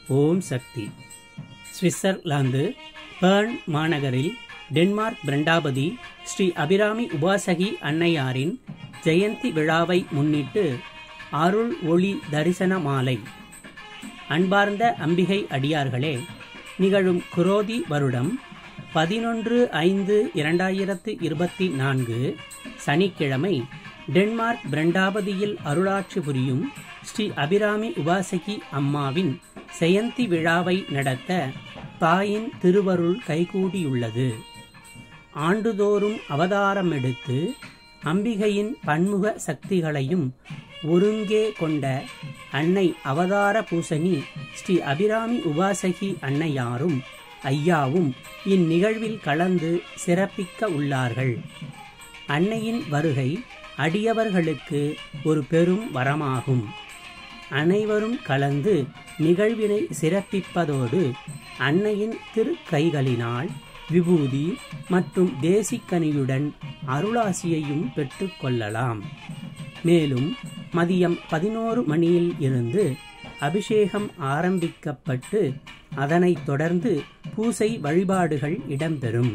ஓம் Shakthi Switzerland Bern மாநகரில் Denmark பிரண்டாபதி ஸ்ரீ அபிராமி உபாசகி அன்னையாரின் ஜெயந்தி விழாவை முன்னிட்டு அருள் ஒளி தரிசன மாலை அன்பார்ந்த அம்பிகை அடியார்களே நிகழும் குரோதி வருடம் பதினொன்று ஐந்து இரண்டாயிரத்து இருபத்தி நான்கு சனிக்கிழமை டென்மார்க் பிரண்டாபதியில் அருளாட்சி புரியும் ஸ்ரீ அபிராமி உபாசகி அம்மாவின் செயந்தி விழாவை நடத்த தாயின் திருவருள் கைகூடியுள்ளது ஆண்டுதோறும் அவதாரம் எடுத்து அம்பிகையின் பன்முக சக்திகளையும் ஒருங்கே கொண்ட அன்னை அவதார பூசணி ஸ்ரீ அபிராமி உபாசகி அன்னையாரும் ஐயாவும் இந்நிகழ்வில் கலந்து சிறப்பிக்க உள்ளார்கள் அன்னையின் வருகை அடியவர்களுக்கு ஒரு பெரும் வரமாகும் அனைவரும் கலந்து நிகழ்வினை சிறப்பிப்பதோடு அன்னையின் திருக்கைகளினால் விபூதி மற்றும் தேசிக்கனியுடன் அருளாசியையும் பெற்றுக்கொள்ளலாம் மேலும் மதியம் பதினோரு மணியில் இருந்து அபிஷேகம் ஆரம்பிக்கப்பட்டு அதனைத் தொடர்ந்து பூசை வழிபாடுகள் இடம்பெறும்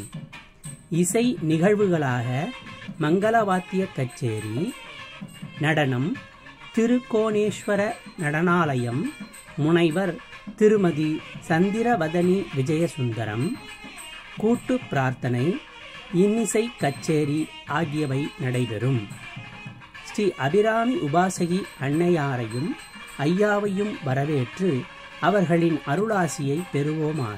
இசை நிகழ்வுகளாக மங்களவாத்திய கச்சேரி நடனம் திருக்கோணேஸ்வர நடனாலயம் முனைவர் திருமதி சந்திரவதனி விஜயசுந்தரம் கூட்டு பிரார்த்தனை இன்னிசை கச்சேரி ஆகியவை நடைபெறும் ஸ்ரீ அபிராமி உபாசகி அன்னையாரையும் ஐயாவையும் வரவேற்று அவர்களின் அருளாசியை பெறுவோமாக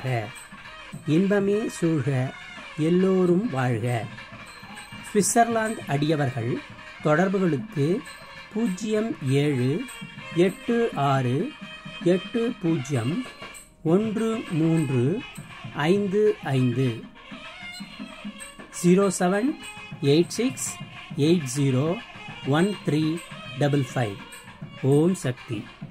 இன்பமே சூழ்க எல்லோரும் வாழ்க சுவிட்சர்லாந்து அடியவர்கள் தொடர்புகளுக்கு பூஜ்ஜியம் ஏழு எட்டு ஆறு எட்டு பூஜ்ஜியம் ஒன்று மூன்று ஐந்து ஐந்து zero seven eight six eight zero one three double five Om சக்தி